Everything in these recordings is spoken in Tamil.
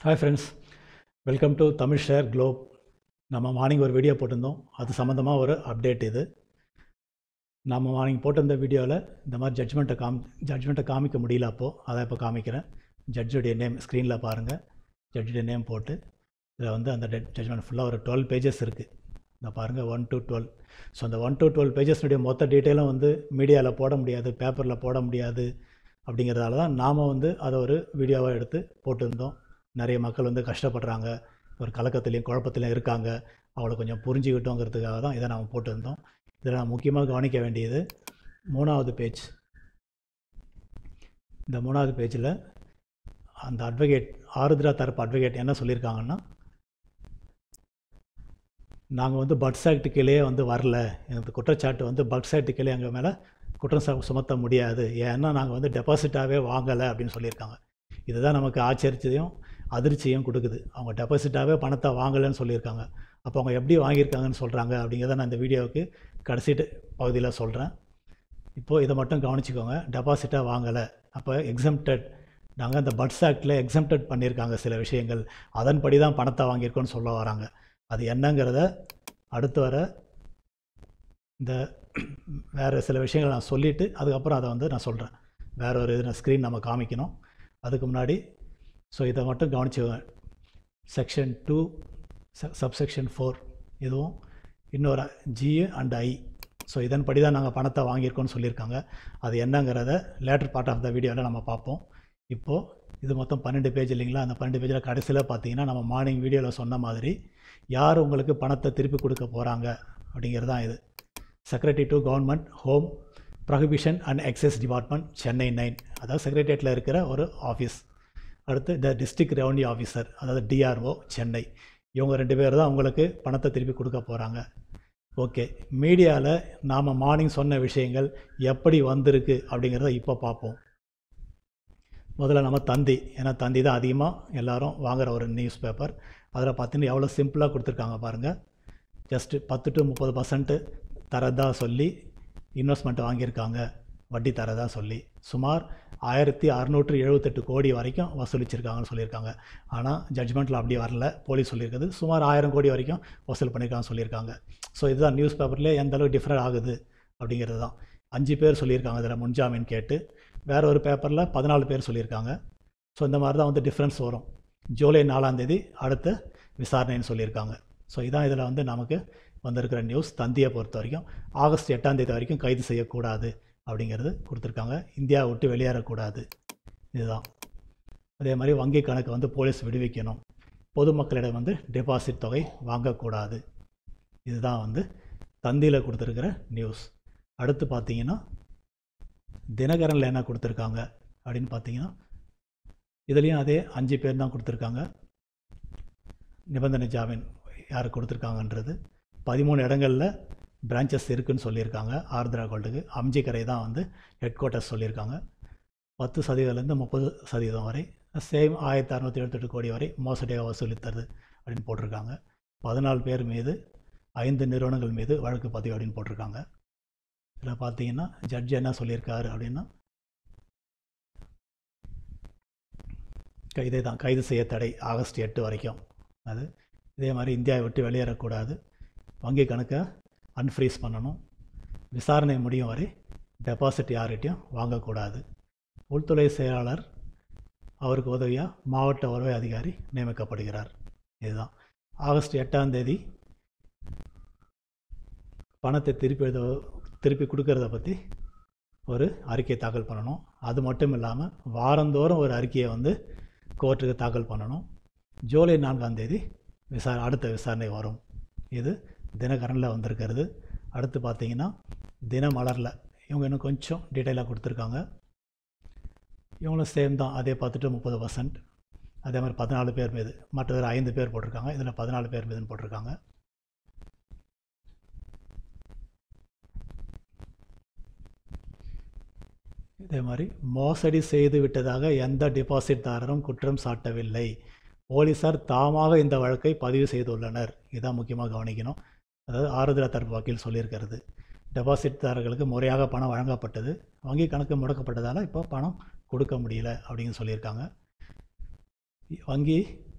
hi friends welcome to Tamil share globe நம்ம மார்னிங் ஒரு வீடியோ போட்டிருந்தோம் அது சம்மந்தமாக ஒரு அப்டேட் இது நம்ம மார்னிங் போட்டிருந்த வீடியோவில் இந்த மாதிரி ஜட்ஜ்மெண்ட்டை காமி ஜட்ஜ்மெண்ட்டை காமிக்க முடியல அப்போது அதை இப்போ காமிக்கிறேன் ஜட்ஜுடைய நேம் ஸ்க்ரீனில் பாருங்கள் ஜட்ஜுடைய நேம் போட்டு இதில் வந்து அந்த ஜட்ஜ்மெண்ட் ஃபுல்லாக ஒரு டுவெல் பேஜஸ் இருக்குது இந்த பாருங்கள் ஒன் டு டுவெல் ஸோ அந்த ஒன் டு டுவெல் பேஜஸ்னுடைய மொத்த டீட்டெயிலும் வந்து மீடியாவில் போட முடியாது பேப்பரில் போட முடியாது அப்படிங்கிறதால தான் நாம் வந்து அதை ஒரு வீடியோவாக எடுத்து போட்டிருந்தோம் நிறைய மக்கள் வந்து கஷ்டப்படுறாங்க ஒரு கலக்கத்துலேயும் குழப்பத்துலையும் இருக்காங்க அவளை கொஞ்சம் புரிஞ்சுக்கிட்டோங்கிறதுக்காக தான் இதை நாம் போட்டிருந்தோம் இதில் நான் முக்கியமாக கவனிக்க வேண்டியது மூணாவது பேஜ் இந்த மூணாவது பேஜில் அந்த அட்வொகேட் ஆருத்ரா தரப்பு அட்வொகேட் என்ன சொல்லியிருக்காங்கன்னா நாங்கள் வந்து பட்ஸ் ஆக்ட் கீழே வந்து வரல எனக்கு குற்றச்சாட்டு வந்து பட்ஸ் ஆக்ட் கீழே எங்கள் மேலே குற்றம் சு- சுமத்த முடியாது ஏன்னா நாங்கள் வந்து டெபாசிட்டாகவே வாங்கலை அப்படின்னு சொல்லியிருக்காங்க இதுதான் நமக்கு ஆச்சரியத்தையும் அதிர்ச்சியும் கொடுக்குது அவங்க டெபாசிட்டாகவே பணத்தை வாங்கலைன்னு சொல்லியிருக்காங்க அப்போ அவங்க எப்படி வாங்கியிருக்காங்கன்னு சொல்கிறாங்க அப்படிங்கிறத நான் இந்த வீடியோவுக்கு கடைசி பகுதியில் சொல்கிறேன் இப்போது இதை மட்டும் கவனிச்சுக்கோங்க டெபாசிட்டாக வாங்கலை அப்போ எக்ஸம்டட் நாங்கள் இந்த பட்ஸ் ஆக்டில் எக்ஸம்டட் பண்ணியிருக்காங்க சில விஷயங்கள் அதன்படி தான் பணத்தை வாங்கியிருக்கோன்னு சொல்ல வராங்க அது என்னங்கிறத அடுத்து வர இந்த வேறு சில விஷயங்கள் நான் சொல்லிவிட்டு அதுக்கப்புறம் அதை வந்து நான் சொல்கிறேன் வேற ஒரு இது ஸ்க்ரீன் நம்ம காமிக்கணும் அதுக்கு முன்னாடி ஸோ இதை மட்டும் கவனிச்சுக்கோங்க செக்ஷன் டூ சப்செக்ஷன் ஃபோர் இதுவும் இன்னொரு ஜி அண்ட் ஐ ஸோ இதன்படி தான் நாங்கள் பணத்தை வாங்கியிருக்கோம்னு சொல்லியிருக்காங்க அது என்னங்கிறத லேட்டர் பார்ட் ஆஃப் த வீடியோவில் நம்ம பார்ப்போம் இப்போது இது மொத்தம் பன்னெண்டு பேஜ் இல்லைங்களா அந்த பன்னெண்டு பேஜில் கடைசியில் பார்த்தீங்கன்னா நம்ம மார்னிங் வீடியோவில் சொன்ன மாதிரி யார் உங்களுக்கு பணத்தை திருப்பி கொடுக்க போகிறாங்க அப்படிங்கிறது தான் இது secretary to government home prohibition and excise department Chennai nine அதாவது செக்ரட்டரியேட்டில் இருக்கிற ஒரு ஆஃபீஸ் அடுத்து த டிஸ்ட்ரிக்ட் ரெவன்யூ ஆஃபீஸர் அதாவது டிஆர்ஓ சென்னை இவங்க ரெண்டு பேர் தான் உங்களுக்கு பணத்தை திருப்பி கொடுக்க போகிறாங்க ஓகே மீடியாவில் நாம் மார்னிங் சொன்ன விஷயங்கள் எப்படி வந்திருக்கு அப்படிங்கிறத இப்போ பார்ப்போம் முதல்ல நம்ம தந்தி ஏன்னா தந்தி தான் அதிகமாக எல்லாரும் வாங்குற ஒரு நியூஸ் பேப்பர் அதில் பார்த்தீங்கன்னா எவ்வளோ சிம்பிளாக கொடுத்துருக்காங்க பாருங்கள் ஜஸ்ட்டு பத்து டு முப்பது பர்சன்ட்டு தரதா சொல்லி இன்வெஸ்ட்மெண்ட் வாங்கியிருக்காங்க வட்டி தரதா சொல்லி சுமார் ஆயிரத்தி அறநூற்று எழுபத்தெட்டு கோடி வரைக்கும் வசூலிச்சிருக்காங்கன்னு சொல்லியிருக்காங்க ஆனால் ஜட்ஜ்மெண்ட்டில் அப்படி வரல போலீஸ் சொல்லியிருக்குது சுமார் ஆயிரம் கோடி வரைக்கும் வசூல் பண்ணியிருக்காங்கன்னு சொல்லியிருக்காங்க ஸோ இதுதான் நியூஸ் பேப்பர்லேயே எந்த அளவுக்கு டிஃப்ரெண்ட் ஆகுது அப்படிங்கிறது தான் அஞ்சு பேர் சொல்லியிருக்காங்க இதில் முன்ஜாமீன் கேட்டு வேற ஒரு பேப்பரில் பதினாலு பேர் சொல்லியிருக்காங்க ஸோ இந்த மாதிரி தான் வந்து டிஃப்ரென்ஸ் வரும் ஜூலை நாலாம் தேதி அடுத்த விசாரணைன்னு சொல்லியிருக்காங்க ஸோ இதான் இதில் வந்து நமக்கு வந்திருக்கிற நியூஸ் தந்தியை பொறுத்த வரைக்கும் ஆகஸ்ட் எட்டாம் தேதி வரைக்கும் கைது செய்யக்கூடாது அப்படிங்கிறது கொடுத்துருக்காங்க இந்தியாவை விட்டு வெளியேறக்கூடாது இதுதான் அதே மாதிரி வங்கி கணக்கு வந்து போலீஸ் விடுவிக்கணும் பொதுமக்களிடம் வந்து டெபாசிட் தொகை வாங்கக்கூடாது இதுதான் வந்து தந்தியில் கொடுத்துருக்கிற நியூஸ் அடுத்து பார்த்தீங்கன்னா தினகரனில் என்ன கொடுத்துருக்காங்க அப்படின்னு பார்த்தீங்கன்னா இதுலேயும் அதே அஞ்சு பேர் தான் கொடுத்துருக்காங்க நிபந்தனை ஜாமீன் யார் கொடுத்துருக்காங்கன்றது பதிமூணு இடங்களில் பிரான்ச்சஸ் இருக்குன்னு சொல்லியிருக்காங்க ஆர்திரா கோல்டுக்கு அம்ஜிக்கரை தான் வந்து ஹெட் குவார்ட்டர்ஸ் சொல்லியிருக்காங்க பத்து சதவீதத்துலேருந்து முப்பது சதவீதம் வரை சேம் ஆயிரத்தி அறநூற்றி எழுபத்தெட்டு கோடி வரை மோசடியாக வசூலித்தது அப்படின்னு போட்டிருக்காங்க பதினாலு பேர் மீது ஐந்து நிறுவனங்கள் மீது வழக்கு பதிவு அப்படின்னு போட்டிருக்காங்க இதில் பார்த்தீங்கன்னா ஜட்ஜ் என்ன சொல்லியிருக்காரு அப்படின்னா கைதே தான் கைது செய்ய தடை ஆகஸ்ட் எட்டு வரைக்கும் அது இதே மாதிரி இந்தியாவை விட்டு வெளியேறக்கூடாது வங்கி கணக்கை அன்ஃப்ரீஸ் பண்ணணும் விசாரணை முடியும் வரை டெபாசிட் யார்கிட்டையும் வாங்கக்கூடாது உள்துறை செயலாளர் அவருக்கு உதவியாக மாவட்ட வருவாய் அதிகாரி நியமிக்கப்படுகிறார் இதுதான் ஆகஸ்ட் எட்டாம் தேதி பணத்தை திருப்பி எழுத திருப்பி கொடுக்கறத பற்றி ஒரு அறிக்கை தாக்கல் பண்ணணும் அது மட்டும் இல்லாமல் வாரந்தோறும் ஒரு அறிக்கையை வந்து கோர்ட்டுக்கு தாக்கல் பண்ணணும் ஜூலை நான்காம் தேதி விசார அடுத்த விசாரணை வரும் இது தினகரனில் வந்திருக்கிறது அடுத்து பார்த்தீங்கன்னா தினமலரில் இவங்க இன்னும் கொஞ்சம் டீட்டெயிலாக கொடுத்துருக்காங்க இவங்களும் சேம் தான் அதே பத்து டு முப்பது பர்சன்ட் அதே மாதிரி பதினாலு பேர் மீது மற்றதில் ஐந்து பேர் போட்டிருக்காங்க இதில் பதினாலு பேர் மீதுன்னு போட்டிருக்காங்க இதே மாதிரி மோசடி செய்து விட்டதாக எந்த டெபாசிட்தாரரும் குற்றம் சாட்டவில்லை போலீசார் தாமாக இந்த வழக்கை பதிவு செய்துள்ளனர் இதான் முக்கியமாக கவனிக்கணும் அதாவது ஆறுதலா தரப்பு வக்கீல் சொல்லியிருக்கிறது டெபாசிட்தாரர்களுக்கு முறையாக பணம் வழங்கப்பட்டது வங்கி கணக்கு முடக்கப்பட்டதால் இப்போ பணம் கொடுக்க முடியல அப்படின்னு சொல்லியிருக்காங்க வங்கி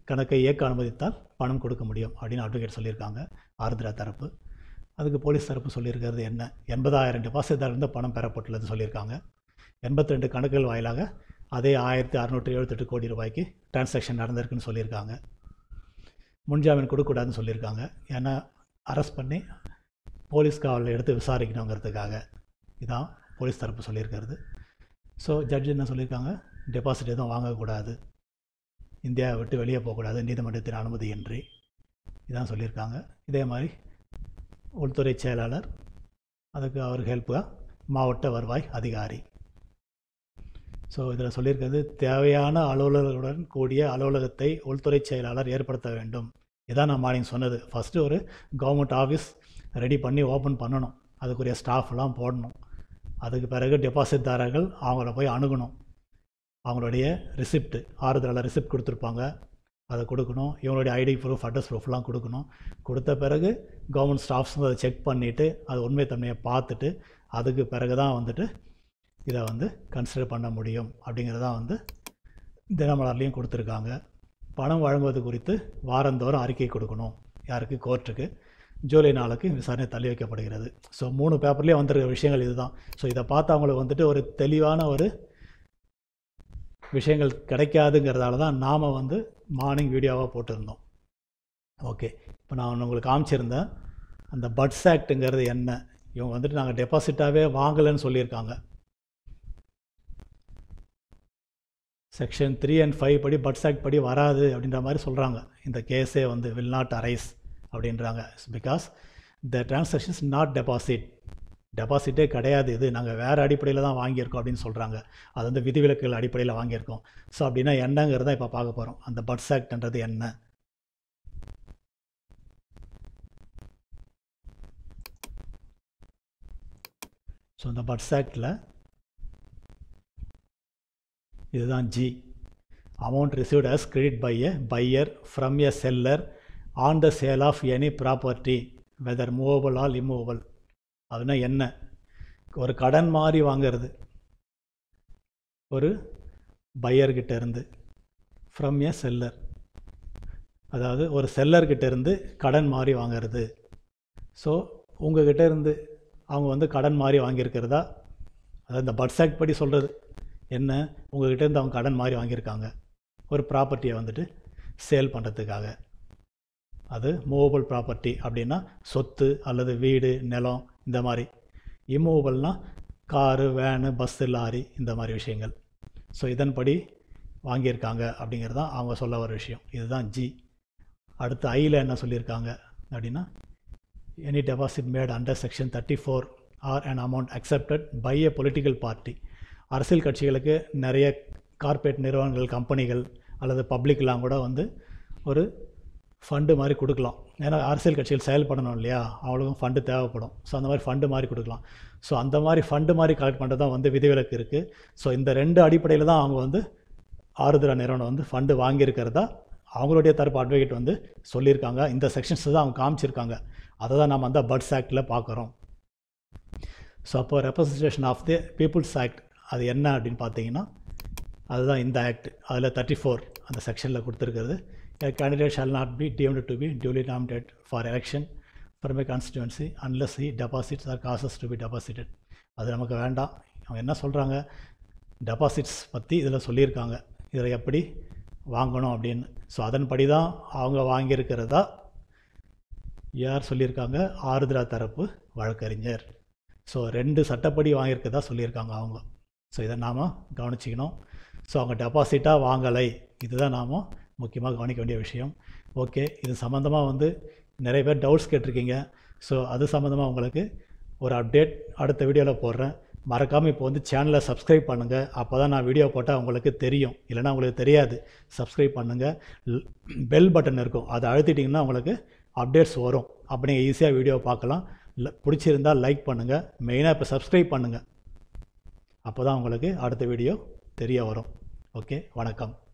கணக்கை இயக்க அனுமதித்தால் பணம் கொடுக்க முடியும் அப்படின்னு அட்வொகேட் சொல்லியிருக்காங்க ஆருத்ரா தரப்பு அதுக்கு போலீஸ் தரப்பு சொல்லியிருக்கிறது என்ன எண்பதாயிரம் டெபாசிட்தாரிலிருந்து பணம் பெறப்பட்டுள்ளது சொல்லியிருக்காங்க எண்பத்தி ரெண்டு கணக்குகள் வாயிலாக அதே ஆயிரத்தி அறநூற்றி எழுபத்தெட்டு கோடி ரூபாய்க்கு டிரான்சாக்ஷன் நடந்திருக்குன்னு சொல்லியிருக்காங்க முன்ஜாமீன் கொடுக்கக்கூடாதுன்னு சொல்லியிருக்காங்க ஏன்னா அரெஸ்ட் பண்ணி போலீஸ் காவலில் எடுத்து விசாரிக்கணுங்கிறதுக்காக இதான் போலீஸ் தரப்பு சொல்லியிருக்கிறது ஸோ ஜட்ஜ் என்ன சொல்லியிருக்காங்க டெபாசிட் எதுவும் வாங்கக்கூடாது இந்தியாவை விட்டு வெளியே போகக்கூடாது நீதிமன்றத்தின் அனுமதியின்றி இதான் சொல்லியிருக்காங்க இதே மாதிரி உள்துறை செயலாளர் அதுக்கு அவருக்கு ஹெல்ப்பாக மாவட்ட வருவாய் அதிகாரி ஸோ இதில் சொல்லியிருக்கிறது தேவையான அலுவலர்களுடன் கூடிய அலுவலகத்தை உள்துறை செயலாளர் ஏற்படுத்த வேண்டும் இதான் நான் மார்னிங் சொன்னது ஃபஸ்ட்டு ஒரு கவர்மெண்ட் ஆஃபீஸ் ரெடி பண்ணி ஓப்பன் பண்ணணும் அதுக்குரிய ஸ்டாஃப்லாம் போடணும் அதுக்கு பிறகு டெபாசிட்தாரர்கள் அவங்கள போய் அணுகணும் அவங்களுடைய ரிசிப்ட் ஆறுதலில் ரிசிப்ட் கொடுத்துருப்பாங்க அதை கொடுக்கணும் இவங்களுடைய ஐடி ப்ரூஃப் அட்ரஸ் ப்ரூஃப்லாம் கொடுக்கணும் கொடுத்த பிறகு கவர்மெண்ட் ஸ்டாஃப்ஸ் அதை செக் பண்ணிவிட்டு அது உண்மைத்தன்மையை பார்த்துட்டு அதுக்கு பிறகு தான் வந்துட்டு இதை வந்து கன்சிடர் பண்ண முடியும் அப்படிங்கிறதான் வந்து தினமலர்லேயும் கொடுத்துருக்காங்க பணம் வழங்குவது குறித்து வாரந்தோறும் அறிக்கை கொடுக்கணும் யாருக்கு கோர்ட்டுக்கு ஜூலை நாளுக்கு விசாரணை தள்ளி வைக்கப்படுகிறது ஸோ மூணு பேப்பர்லேயே வந்திருக்கிற விஷயங்கள் இதுதான் ஸோ இதை பார்த்து அவங்களுக்கு வந்துட்டு ஒரு தெளிவான ஒரு விஷயங்கள் கிடைக்காதுங்கிறதால தான் நாம் வந்து மார்னிங் வீடியோவாக போட்டிருந்தோம் ஓகே இப்போ நான் உங்களுக்கு காமிச்சிருந்தேன் அந்த பட்ஸ் ஆக்ட்டுங்கிறது என்ன இவங்க வந்துட்டு நாங்கள் டெபாசிட்டாகவே வாங்கலைன்னு சொல்லியிருக்காங்க செக்ஷன் த்ரீ அண்ட் ஃபைவ் படி பட்ஸ் ஆக்ட் படி வராது அப்படின்ற மாதிரி சொல்கிறாங்க இந்த கேஸே வந்து வில் நாட் அரைஸ் அப்படின்றாங்க because the transactions not deposit டெபாசிட்டே கிடையாது இது நாங்கள் வேறு அடிப்படையில் தான் வாங்கியிருக்கோம் அப்படின்னு சொல்கிறாங்க அது வந்து விதிவிலக்குகள் அடிப்படையில் வாங்கியிருக்கோம் ஸோ அப்படின்னா என்னங்கிறத இப்போ பார்க்க போகிறோம் அந்த பட்ஸ் ஆக்ட்ன்றது என்ன ஸோ இந்த பட்ஸ் ஆக்டில் இதுதான் G amount received as credit by a buyer from a seller on the sale of any property whether movable all immovable அதுனா என்ன ஒரு கடன் மாதிரி வாங்கிறது ஒரு பையர்கிட்ட இருந்து ஃப்ரம் எ செல்லர் அதாவது ஒரு செல்லர்கிட்ட இருந்து கடன் மாதிரி வாங்கிறது ஸோ உங்ககிட்ட இருந்து அவங்க வந்து கடன் மாதிரி வாங்கியிருக்கிறதா அதாவது இந்த பட்ஸ் ஆக்ட் படி சொல்கிறது என்ன உங்ககிட்ட இருந்து அவங்க கடன் மாதிரி வாங்கியிருக்காங்க ஒரு ப்ராப்பர்ட்டியை வந்துட்டு சேல் பண்ணுறதுக்காக அது மூவபிள் ப்ராப்பர்ட்டி அப்படின்னா சொத்து அல்லது வீடு நிலம் இந்த மாதிரி இம்மூவபிள்னால் காரு வேனு பஸ்ஸு லாரி இந்த மாதிரி விஷயங்கள் ஸோ இதன்படி வாங்கியிருக்காங்க அப்படிங்கிறது தான் அவங்க சொல்ல வர விஷயம் இதுதான் ஜி அடுத்து ஐயில் என்ன சொல்லியிருக்காங்க அப்படின்னா any deposit made under section thirty four or an amount accepted by a political party அரசியல் கட்சிகளுக்கு நிறைய கார்ப்பரேட் நிறுவனங்கள் கம்பெனிகள் அல்லது பப்ளிக்லாம் கூட வந்து ஒரு ஃபண்டு மாதிரி கொடுக்கலாம் ஏன்னா அரசியல் கட்சிகள் செயல்படணும் இல்லையா அவங்களுக்கும் ஃபண்டு தேவைப்படும் ஸோ அந்த மாதிரி ஃபண்டு மாதிரி கொடுக்கலாம் ஸோ அந்த மாதிரி ஃபண்டு மாதிரி கலெக்ட் பண்ணுறது தான் வந்து விதிவிலக்கு இருக்குது ஸோ இந்த ரெண்டு அடிப்படையில் தான் அவங்க வந்து ஆறுதலா நிறுவனம் வந்து ஃபண்டு வாங்கியிருக்கிறதா அவங்களுடைய தரப்பு அட்வொகேட் வந்து சொல்லியிருக்காங்க இந்த செக்ஷன்ஸ் தான் அவங்க காமிச்சிருக்காங்க அதை தான் நம்ம அந்த பட்ஸ் ஆக்டில் பார்க்குறோம் ஸோ அப்போ representation of the people's act அது என்ன அப்படின்னு பார்த்தீங்கன்னா அதுதான் இந்த ஆக்ட் அதில் தேர்ட்டி ஃபோர் அந்த செக்ஷனில் கொடுத்துருக்கிறது a candidate shall not be deemed to be duly nominated for election from a constituency unless he deposits or causes to be deposited அது நமக்கு வேண்டாம் அவங்க என்ன சொல்கிறாங்க டெபாசிட்ஸ் பற்றி இதில் சொல்லியிருக்காங்க இதில் எப்படி வாங்கணும் அப்படின்னு ஸோ அதன்படி தான் அவங்க வாங்கியிருக்கிறதா யார் சொல்லியிருக்காங்க ஆருத்ரா தரப்பு வழக்கறிஞர் ஸோ ரெண்டு சட்டப்படி வாங்கியிருக்கதா சொல்லியிருக்காங்க அவங்க ஸோ இதை நாம் கவனிச்சிக்கணும் ஸோ அவங்க டெபாசிட்டாக வாங்கலை இதுதான் நாம் முக்கியமாக கவனிக்க வேண்டிய விஷயம் ஓகே இது சம்மந்தமாக வந்து நிறைய பேர் டவுட்ஸ் கேட்டிருக்கீங்க ஸோ அது சம்மந்தமாக உங்களுக்கு ஒரு அப்டேட் அடுத்த வீடியோவில் போடுறேன் மறக்காமல் இப்போ வந்து சேனலை சப்ஸ்கிரைப் பண்ணுங்கள் அப்போ தான் நான் வீடியோ போட்டால் உங்களுக்கு தெரியும் இல்லைனா உங்களுக்கு தெரியாது சப்ஸ்கிரைப் பண்ணுங்கள் பெல் பட்டன் இருக்கும் அதை அழுத்திட்டிங்கன்னா உங்களுக்கு அப்டேட்ஸ் வரும் அப்போ நீங்கள் ஈஸியாக வீடியோ பார்க்கலாம் இல்லை பிடிச்சிருந்தால் லைக் பண்ணுங்கள் மெயினாக இப்போ சப்ஸ்கிரைப் பண்ணுங்கள் அப்போ தான் உங்களுக்கு அடுத்த வீடியோ தெரிய வரும் ஓகே வணக்கம்